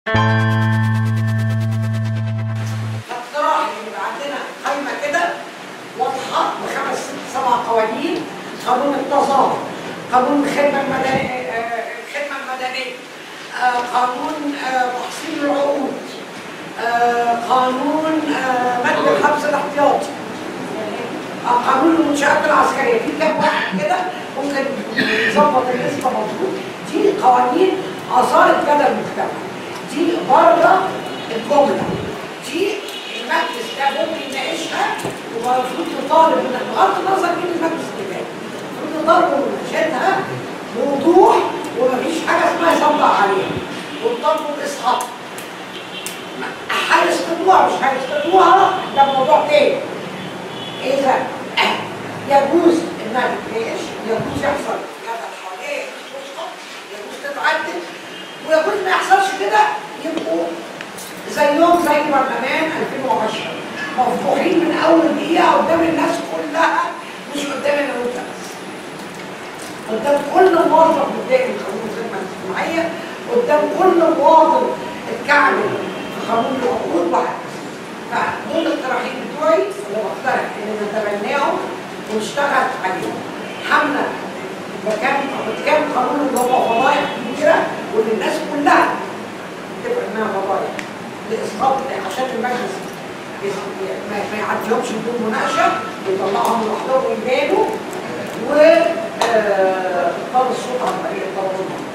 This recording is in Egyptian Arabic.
اقتراح يبقى عندنا قائمه كده واضحه بخمس ست سبع قوانين قانون التظاهر قانون الخدمه المدنيه آه، الخدمه المدنيه آه، قانون آه، تحصيل العقود آه، قانون آه، مد الحبس الاحتياطي آه، قانون المنشآت العسكرية في كام واحد كده ممكن نظبط النسبة مظبوط دي قوانين أثارت جدل المجتمع دي بره الجملة دي المجلس ده ممكن يناقشها ويبقى المفروض يطالب من بغض النظر مين المجلس اللي جاي المفروض يطالبوا من مناقشتها بوضوح ومفيش حاجة اسمها يطبق عليها ويطالبوا بإسقاط هيسقطوها مش هيسقطوها ده موضوع تاني إذا يجوز إنها تتناقش يجوز يحصل جدل حواليه يجوز تسقط يجوز تتعدل ويجوز ما يحصلش كده يبقوا زيهم زي برلمان 2010 مفتوحين من أول دقيقة قدام الناس كلها مش قدام الأنثى بس قدام كل موظف متضايق من قانون الخدمة الاجتماعية قدام كل مواطن اتكعبل في قانون العقود وهكذا فدول الاقتراحين بتوعي اللي بقترح ان نتبناهم ونشتغل عليهم حملة مكان مكان قانون اللي هو فضايح كبيرة واللي الناس كلها تبقى انها فضايح لاسقاط عشان المجلس يس- ما ما يعديهمش بدون مناقشة ويطلعهم لوحدهم ويبانوا و آه، طلب الصوت عن طريق الطلب المطلوب